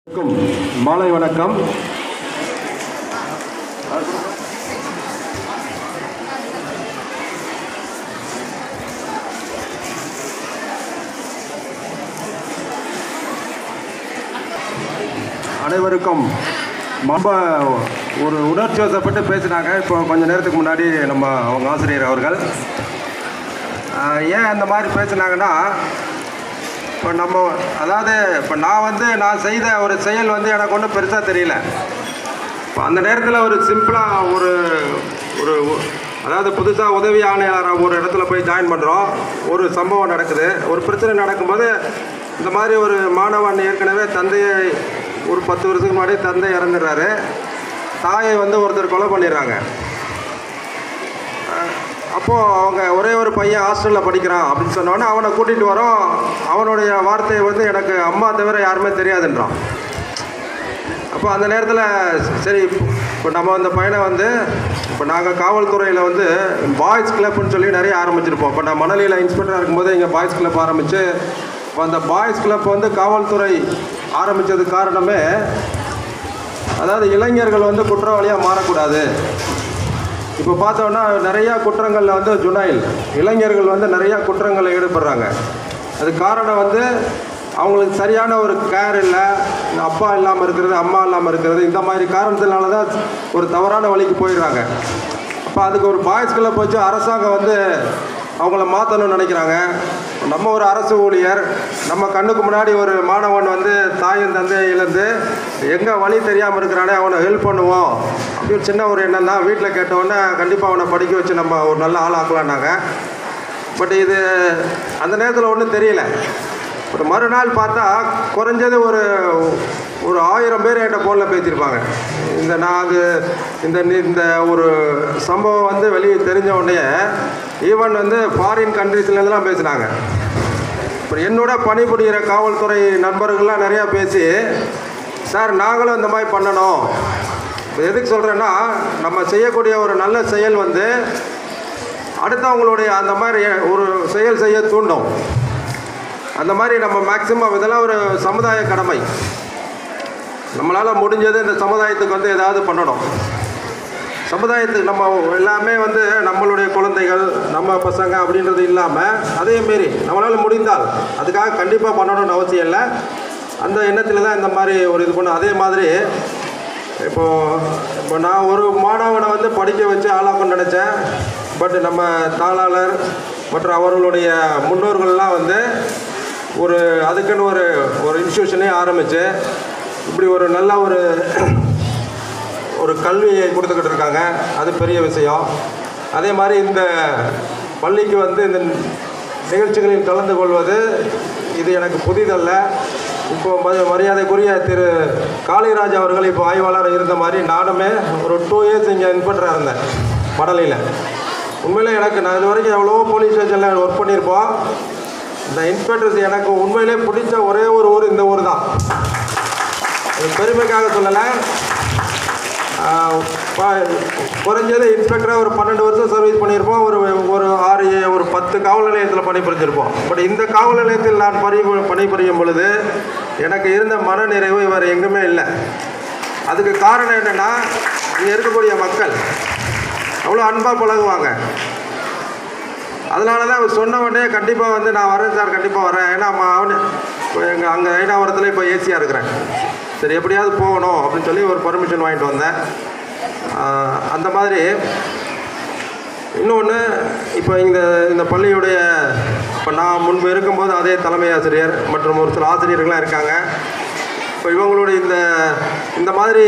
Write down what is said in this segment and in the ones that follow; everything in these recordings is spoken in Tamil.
அனைவருக்கும் மாலை வணக்கம் அனைவருக்கும் ரொம்ப ஒரு உணர்ச்சி வசப்பட்டு பேசினாங்க இப்போ கொஞ்ச நேரத்துக்கு முன்னாடி நம்ம அவங்க ஆசிரியர் அவர்கள் ஆஹ் ஏன் அந்த மாதிரி பேசினாங்கன்னா இப்போ நம்ம அதாவது இப்போ நான் வந்து நான் செய்த ஒரு செயல் வந்து எனக்கு ஒன்றும் பெருசாக தெரியல இப்போ அந்த நேரத்தில் ஒரு சிம்பிளாக ஒரு ஒரு அதாவது புதுசாக உதவி ஆணையாளராக ஒரு இடத்துல போய் ஜாயின் பண்ணுறோம் ஒரு சம்பவம் நடக்குது ஒரு பிரச்சனை நடக்கும்போது இந்த மாதிரி ஒரு மாணவன் ஏற்கனவே தந்தையை ஒரு பத்து வருஷத்துக்கு முன்னாடி தந்தை இறந்துடுறாரு தாயை வந்து ஒருத்தர் கொலை பண்ணிடுறாங்க அப்போது அவங்க ஒரே ஒரு பையன் ஹாஸ்டலில் படிக்கிறான் அப்படின்னு சொன்னோன்னே அவனை கூட்டிகிட்டு வரோம் அவனுடைய வார்த்தையை வந்து எனக்கு அம்மா தவிர யாருமே தெரியாதுன்றான் அப்போ அந்த நேரத்தில் சரி இப்போ நம்ம அந்த பையனை வந்து இப்போ நாங்கள் காவல்துறையில் வந்து பாய்ஸ் கிளப்னு சொல்லி நிறைய ஆரம்பிச்சிருப்போம் இப்போ நான் மணலியில் இன்ஸ்பெக்டராக இருக்கும்போது இங்கே பாய்ஸ் கிளப் ஆரம்பித்து இப்போ அந்த பாய்ஸ் கிளப் வந்து காவல்துறை ஆரம்பித்ததுக்கு காரணமே அதாவது இளைஞர்கள் வந்து குற்றவாளியாக மாறக்கூடாது இப்போ பார்த்தோன்னா நிறையா குற்றங்களில் வந்து ஜுனைல் இளைஞர்கள் வந்து நிறையா குற்றங்களில் ஈடுபடுறாங்க அது காரணம் வந்து அவங்களுக்கு சரியான ஒரு கேர் இல்லை அப்பா இல்லாமல் இருக்கிறது அம்மா இல்லாமல் இருக்கிறது இந்த மாதிரி காரணத்தினால தான் ஒரு தவறான வழிக்கு போயிடுறாங்க அப்போ அதுக்கு ஒரு பாய்ஸ் கிளப் வச்சு அரசாங்கம் வந்து அவங்கள மாற்றணும்னு நினைக்கிறாங்க நம்ம ஒரு அரசு ஊழியர் நம்ம கண்ணுக்கு முன்னாடி ஒரு மாணவன் வந்து தாயும் தந்தையிலேருந்து எங்கே வழி தெரியாமல் இருக்கிறானே அவனை ஹெல்ப் பண்ணுவோம் அப்படின்னு சின்ன ஒரு எண்ணம் தான் வீட்டில் கேட்டவுடனே கண்டிப்பாக அவனை படிக்க வச்சு நம்ம ஒரு நல்ல ஆளாக்கலான்னாங்க பட் இது அந்த நேரத்தில் ஒன்றும் தெரியல ஒரு மறுநாள் பார்த்தா குறைஞ்சது ஒரு ஒரு ஆயிரம் பேர் என்கிட்ட ஃபோனில் பேசியிருப்பாங்க இந்த நான் அது இந்த நி- இந்த ஒரு சம்பவம் வந்து வெளியே தெரிஞ்ச உடனே ஈவன் வந்து ஃபாரின் கண்ட்ரீஸ்லேருந்துலாம் பேசினாங்க அப்புறம் என்னோட பணிபுரிகிற காவல்துறை நண்பர்கள்லாம் நிறையா பேசி சார் நாங்களும் இந்த மாதிரி பண்ணணும் இப்போ எதுக்கு சொல்கிறேன்னா நம்ம செய்யக்கூடிய ஒரு நல்ல செயல் வந்து அடுத்தவங்களுடைய அந்த மாதிரி ஒரு செயல் செய்ய தூண்டும் அந்த மாதிரி நம்ம மேக்சிமம் இதெல்லாம் ஒரு சமுதாய கடமை நம்மளால் முடிஞ்சது இந்த சமுதாயத்துக்கு வந்து ஏதாவது பண்ணணும் சமுதாயத்துக்கு நம்ம எல்லாமே வந்து நம்மளுடைய குழந்தைகள் நம்ம பசங்க அப்படின்றது இல்லாமல் அதே மாரி நம்மளால் முடிந்தால் அதுக்காக கண்டிப்பாக பண்ணணும்னு அவசியம் இல்லை அந்த எண்ணத்தில் தான் இந்த மாதிரி ஒரு இது பண்ண அதே மாதிரி இப்போது இப்போ நான் ஒரு மாணவனை வந்து படிக்க வச்சு ஆளாக்கணும்னு நினச்சேன் பட் நம்ம தாளாளர் மற்றும் அவர்களுடைய முன்னோர்கள்லாம் வந்து ஒரு அதுக்குன்னு ஒரு ஒரு இன்ஸ்டியூஷனே ஆரம்பித்து இப்படி ஒரு நல்ல ஒரு ஒரு கல்வியை கொடுத்துக்கிட்டு இருக்காங்க அது பெரிய விஷயம் அதே மாதிரி இந்த பள்ளிக்கு வந்து இந்த நிகழ்ச்சிகளில் கலந்து கொள்வது இது எனக்கு புதிதல்ல இப்போ ம- மரியாதைக்குரிய திரு காளிராஜ் அவர்கள் இப்போ ஆய்வாளர் இருந்த மாதிரி நானுமே ஒரு டூ இயர்ஸ் இங்கே இன்ஸ்பெக்டராக இருந்தேன் மடலையில் உண்மையிலே எனக்கு நான் இது வரைக்கும் எவ்வளவோ போலீஸ் ஸ்டேஷனில் ஒர்க் பண்ணியிருப்போம் இந்த இன்ஸ்பெக்டர்ஸ் எனக்கு உண்மையிலே பிடிச்ச ஒரே ஒரு ஊர் இந்த ஊர் தான் இது பெருமைக்காக சொல்லலை ஆஹ் ப- குறைஞ்சது இன்ஸ்பெக்டராக ஒரு பன்னெண்டு வருஷம் சர்வீஸ் பண்ணியிருப்போம் ஒரு ஒரு ஆறு ஏ- ஒரு பத்து காவல் நிலையத்தில் பணிபுரிஞ்சிருப்போம் பட் இந்த காவல் நிலையத்தில் நான் பணி பணிபுரியும் பொழுது எனக்கு இருந்த மன நிறைவு வேறு எங்குமே இல்லை அதுக்கு காரணம் என்னென்னா இங்கே இருக்கக்கூடிய மக்கள் அவ்வளோ அன்பாக பழகுவாங்க அதனால தான் அவர் சொன்ன உடனே கண்டிப்பாக வந்து நான் வரேன் சார் கண்டிப்பாக வரேன் ஏன்னா ம- அவனு இப்போ எங்கள் அங்கே ஐநாவரத்தில் இப்போ ஏசியாக இருக்கிறேன் சரி எப்படியாவது போகணும் அப்படின்னு சொல்லி ஒரு பர்மிஷன் வாங்கிட்டு வந்தேன் ஆஹ் அந்த மாதிரி இன்னொன்று இப்போ இந்த இந்த பள்ளியுடைய இப்போ நான் முன்பு இருக்கும்போது அதே தலைமை ஆசிரியர் மற்றும் ஒரு சில ஆசிரியர்கள்லாம் இருக்காங்க இப்போ இவங்களுடைய இந்த இந்த மாதிரி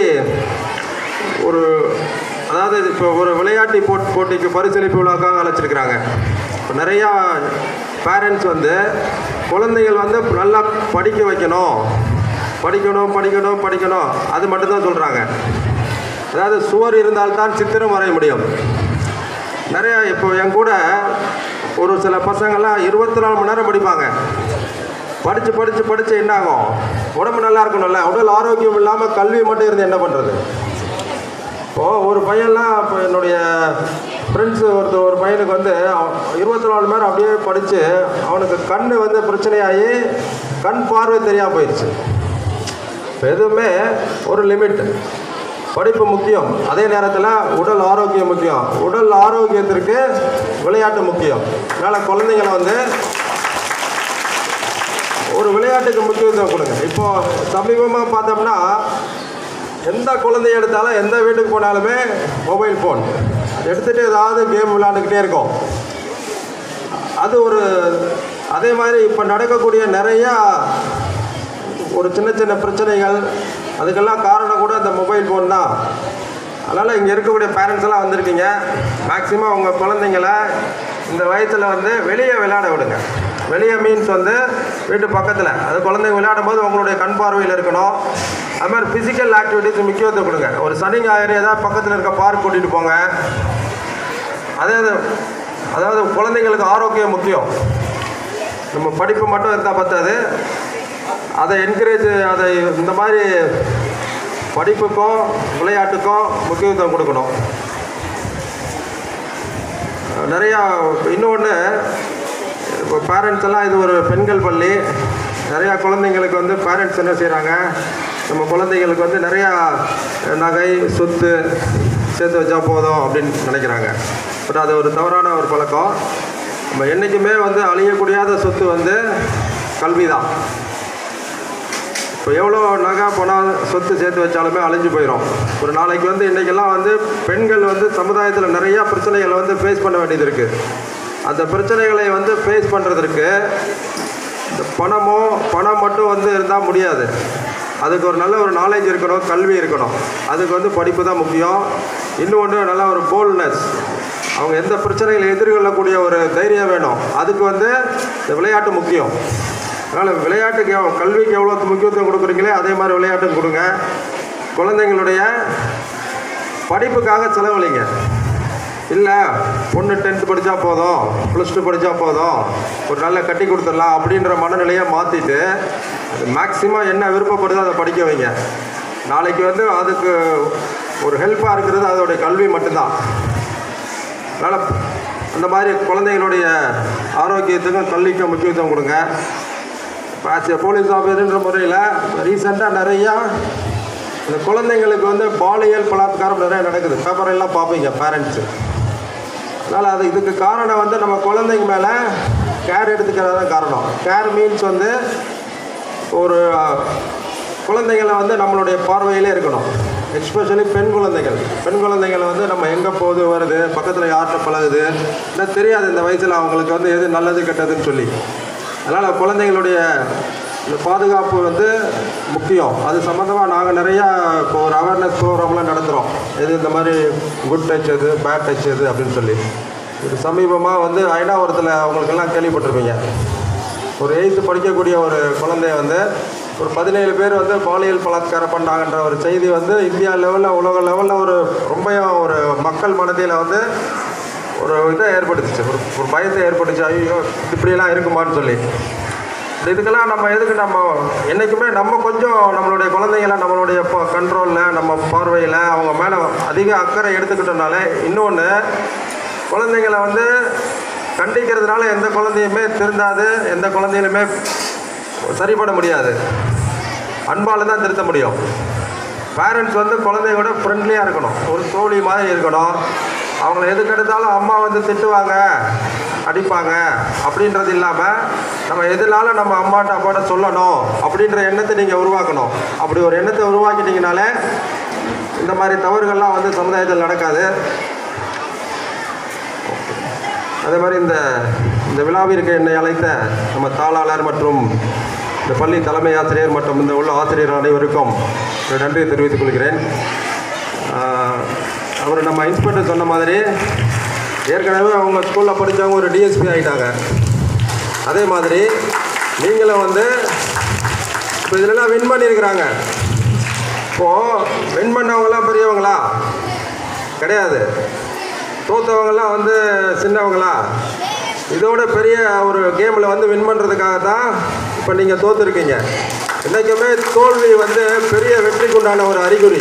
ஒரு அதாவது இப்போ ஒரு விளையாட்டு போட் போட்டிக்கு பரிசளிப்பு விழாக்காக அழைச்சிருக்கிறாங்க இப்போ நிறையா பேரண்ட்ஸ் வந்து குழந்தைகள் வந்து நல்லா படிக்க வைக்கணும் படிக்கணும் படிக்கணும் படிக்கணும் அது மட்டும்தான் சொல்கிறாங்க அதாவது சுவர் இருந்தால்தான் சித்திரம் வரைய முடியும் நிறைய இப்போ என் கூட ஒரு சில பசங்கள்லாம் இருபத்தி நாலு மணி நேரம் படிப்பாங்க படித்து படித்து படித்து என்ன ஆகும் உடம்பு நல்லா இருக்கணும்ல உடல் ஆரோக்கியம் இல்லாமல் கல்வி மட்டும் இருந்து என்ன பண்ணுறது இப்போது ஒரு பையன்லாம் இப்போ என்னுடைய ஃப்ரெண்ட்ஸு ஒருத்தர் ஒரு பையனுக்கு வந்து இருபத்தி நாலு மணி நேரம் அப்படியே படித்து அவனுக்கு கண் வந்து பிரச்சனையாகி கண் பார்வை தெரியாமல் போயிடுச்சு எதுவுமே ஒரு லிமிட் படிப்பு முக்கியம் அதே நேரத்தில் உடல் ஆரோக்கியம் முக்கியம் உடல் ஆரோக்கியத்திற்கு விளையாட்டு முக்கியம் அதனால் குழந்தைங்களை வந்து ஒரு விளையாட்டுக்கு முக்கியத்துவம் கொடுங்க இப்போ சமீபமாக பார்த்தோம்னா எந்த குழந்தைய எடுத்தாலும் எந்த வீட்டுக்கு போனாலுமே மொபைல் ஃபோன் எடுத்துகிட்டு ஏதாவது கேம் விளையாண்டுக்கிட்டே இருக்கும் அது ஒரு அதே மாதிரி இப்போ நடக்கக்கூடிய நிறையா ஒரு சின்ன சின்ன பிரச்சனைகள் அதுக்கெல்லாம் காரணம் கூட அந்த மொபைல் ஃபோன் தான் அதனால் இங்கே இருக்கக்கூடிய பேரண்ட்ஸ் எல்லாம் வந்திருக்கீங்க மேக்ஸிமம் உங்கள் குழந்தைங்கள இந்த வயசில் வந்து வெளியே விளையாட விடுங்க வெளியே மீன்ஸ் வந்து வீட்டு பக்கத்தில் அது குழந்தைங்க விளையாடும் போது உங்களுடைய கண் பார்வையில் இருக்கணும் அது மாதிரி ஃபிசிக்கல் ஆக்டிவிட்டிஸ் முக்கியத்துவம் கொடுங்க ஒரு சனி ஞாயிறு ஏதாவது பக்கத்தில் இருக்க பார்க் கூட்டிகிட்டு போங்க அதே அது அதாவது குழந்தைங்களுக்கு ஆரோக்கியம் முக்கியம் நம்ம படிப்பு மட்டும் இருந்தால் பத்தாது அதை என்கரேஜ் அதை இந்த மாதிரி படிப்புக்கும் விளையாட்டுக்கும் முக்கியத்துவம் கொடுக்கணும் நிறையா இன்னொன்று இப்போ பேரண்ட்ஸ் எல்லாம் இது ஒரு பெண்கள் பள்ளி நிறையா குழந்தைங்களுக்கு வந்து பேரண்ட்ஸ் என்ன செய்கிறாங்க நம்ம குழந்தைங்களுக்கு வந்து நிறையா நகை சொத்து சேர்த்து வச்சா போதும் அப்படின்னு நினைக்கிறாங்க பட் அது ஒரு தவறான ஒரு பழக்கம் நம்ம என்றைக்குமே வந்து அழியக்கூடியாத சொத்து வந்து கல்வி தான் இப்போ எவ்வளோ நகை பணம் சொத்து சேர்த்து வச்சாலுமே அழிஞ்சு போயிடும் ஒரு நாளைக்கு வந்து இன்றைக்கெல்லாம் வந்து பெண்கள் வந்து சமுதாயத்தில் நிறையா பிரச்சனைகளை வந்து ஃபேஸ் பண்ண வேண்டியது இருக்குது அந்த பிரச்சனைகளை வந்து ஃபேஸ் பண்ணுறதுக்கு இந்த பணமோ பணம் மட்டும் வந்து இருந்தால் முடியாது அதுக்கு ஒரு நல்ல ஒரு நாலேஜ் இருக்கணும் கல்வி இருக்கணும் அதுக்கு வந்து படிப்பு தான் முக்கியம் இன்னொன்று நல்ல ஒரு போல்ட்னஸ் அவங்க எந்த பிரச்சனைகளை எதிர்கொள்ளக்கூடிய ஒரு தைரியம் வேணும் அதுக்கு வந்து இந்த விளையாட்டு முக்கியம் அதனால் விளையாட்டுக்கு எவ்வ- கல்விக்கு எவ்வளோ முக்கியத்துவம் கொடுக்குறீங்களே அதே மாதிரி விளையாட்டுக்கு கொடுங்க குழந்தைங்களுடைய படிப்புக்காக செலவழிங்க இல்லை பொண்ணு டென்த்து படித்தா போதும் ப்ளஸ் டூ படித்தா போதும் ஒரு நல்ல கட்டி கொடுத்துடலாம் அப்படின்ற மனநிலையை மாற்றிட்டு அது மேக்ஸிமம் என்ன விருப்பப்படுதோ அதை படிக்க வைங்க நாளைக்கு வந்து அதுக்கு ஒரு ஹெல்ப்பாக இருக்கிறது அதோடைய கல்வி மட்டும்தான் அதனால் அந்த மாதிரி குழந்தைங்களுடைய ஆரோக்கியத்துக்கும் கல்விக்கும் முக்கியத்துவம் கொடுங்க இப்போ ஆஸ் ஏ போலீஸ் ஆஃபீஸர்ன்ற முறையில் ரீசெண்டாக நிறையா இந்த குழந்தைங்களுக்கு வந்து பாலியல் பலாத்காரம் நிறைய நடக்குது பேப்பர் எல்லாம் பார்ப்பீங்க பேரண்ட்ஸு அதனால் அது இதுக்கு காரணம் வந்து நம்ம குழந்தைங்க மேலே கேர் எடுத்துக்கிறது தான் காரணம் கேர் மீன்ஸ் வந்து ஒரு அஹ், குழந்தைங்களை வந்து நம்மளுடைய பார்வையிலே இருக்கணும் எஸ்பெஷலி பெண் குழந்தைகள் பெண் குழந்தைகள் வந்து நம்ம எங்கே போகுது வருது பக்கத்தில் யார்கிட்ட பழகுது என்ன தெரியாது இந்த வயசில் அவங்களுக்கு வந்து எது நல்லது கெட்டதுன்னு சொல்லி அதனால் குழந்தைங்களுடைய இந்த பாதுகாப்பு வந்து முக்கியம் அது சம்மந்தமாக நாங்கள் நிறையா இப்போ ஒரு அவேர்னஸ் ப்ரோக்ராம்லாம் நடத்துகிறோம் எது இந்த மாதிரி குட் டச் எது பேட் டச் எது அப்படின்னு சொல்லி இது சமீபமாக வந்து ஐநாவரத்தில் அவங்களுக்கெல்லாம் கேள்விப்பட்டிருப்பீங்க ஒரு எயித்து படிக்கக்கூடிய ஒரு குழந்தைய வந்து ஒரு பதினேழு பேர் வந்து பாலியல் பலாத்காரம் பண்ணாங்கன்ற ஒரு செய்தி வந்து இந்தியா லெவலில் உலக லெவலில் ஒரு ரொம்பவும் ஒரு மக்கள் மனதில் வந்து ஒரு இதை ஏற்படுத்துச்சு ஒரு ஒரு பயத்தை ஏற்பட்டுச்சு ஐயோ இப்படியெல்லாம் இருக்குமான்னு சொல்லி இதுக்கெல்லாம் நம்ம எதுக்கு நம்ம என்றைக்குமே நம்ம கொஞ்சம் நம்மளுடைய குழந்தைங்கள நம்மளுடைய கண்ட்ரோலில் நம்ம பார்வையில் அவங்க மேலே அதிக அக்கறை எடுத்துக்கிட்டோம்னாலே இன்னொன்று குழந்தைங்கள வந்து கண்டிக்கிறதுனால எந்த குழந்தையுமே திருந்தாது எந்த குழந்தையிலுமே சரிப்பட முடியாது அன்பால் தான் திருத்த முடியும் பேரண்ட்ஸ் வந்து குழந்தையோட ஃப்ரெண்ட்லியாக இருக்கணும் ஒரு தோழி மாதிரி இருக்கணும் அவங்கள எதுக்கு எடுத்தாலும் அம்மா வந்து திட்டுவாங்க அடிப்பாங்க அப்படின்றது இல்லாமல் நம்ம எதுனாலும் நம்ம அம்மாட்ட அப்பாட்ட சொல்லணும் அப்படின்ற எண்ணத்தை நீங்கள் உருவாக்கணும் அப்படி ஒரு எண்ணத்தை உருவாக்கிட்டீங்கனாலே இந்த மாதிரி தவறுகள்லாம் வந்து சமுதாயத்தில் நடக்காது அதே மாதிரி இந்த இந்த விழாவிற்கு என்னை அழைத்த நம்ம தாளாளர் மற்றும் இந்த பள்ளி தலைமை ஆசிரியர் மற்றும் இந்த உள்ள ஆசிரியர் அனைவருக்கும் ஒரு நன்றியை தெரிவித்துக் கொள்கிறேன் ஆஹ், அவர் நம்ம இன்ஸ்பெக்டர் சொன்ன மாதிரி ஏற்கனவே அவங்க ஸ்கூலில் படித்தவங்க ஒரு டிஎஸ்பி ஆகிட்டாங்க அதே மாதிரி நீங்களும் வந்து இப்போ இதிலெல்லாம் வின் பண்ணியிருக்கிறாங்க இப்போது வின் பண்ணவங்களாம் பெரியவங்களா கிடையாது தோத்தவங்கெல்லாம் வந்து சின்னவங்களா இதோட பெரிய ஒரு கேமில் வந்து வின் பண்ணுறதுக்காக தான் இப்போ நீங்கள் தோத்துருக்கீங்க என்றைக்குமே தோல்வி வந்து பெரிய வெற்றிக்குண்டான ஒரு அறிகுறி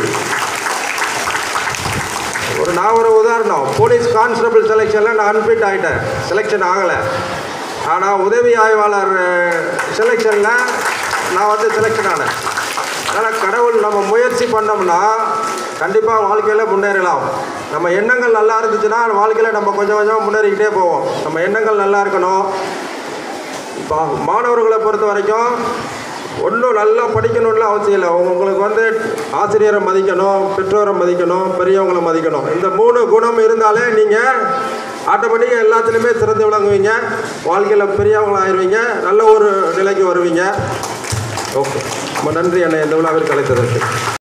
ஒரு நான் ஒரு உதாரணம் போலீஸ் கான்ஸ்டபிள் செலெக்ஷனில் நான் அன்ஃபிட் ஆகிட்டேன் செலெக்ஷன் ஆகலை ஆனால் உதவி ஆய்வாளர் செலெக்ஷனில் நான் வந்து செலெக்ஷன் ஆனேன் அதனால் கடவுள் நம்ம முயற்சி பண்ணோம்னா கண்டிப்பாக வாழ்க்கையில் முன்னேறலாம் நம்ம எண்ணங்கள் நல்லா இருந்துச்சுன்னா வாழ்க்கையில் நம்ம கொஞ்சம் கொஞ்சமாக முன்னேறிக்கிட்டே போவோம் நம்ம எண்ணங்கள் நல்லா இருக்கணும் இப்போ மாணவர்களை பொறுத்த வரைக்கும் ஒன்றும் நல்லா படிக்கணும்னு அவசியம் இல்லை உங்க- உங்களுக்கு வந்து ஆசிரியரை மதிக்கணும் பெற்றோரை மதிக்கணும் பெரியவங்களை மதிக்கணும் இந்த மூணு குணம் இருந்தாலே நீங்கள் ஆட்டோமேட்டிக்காக எல்லாத்துலேயுமே சிறந்து விளங்குவீங்க வாழ்க்கையில் பெரியவங்களா ஆயிடுவீங்க நல்ல ஒரு நிலைக்கு வருவீங்க ஓகே ரொம்ப நன்றி என்னை இந்த விழாவிற்கு அழைத்ததற்கு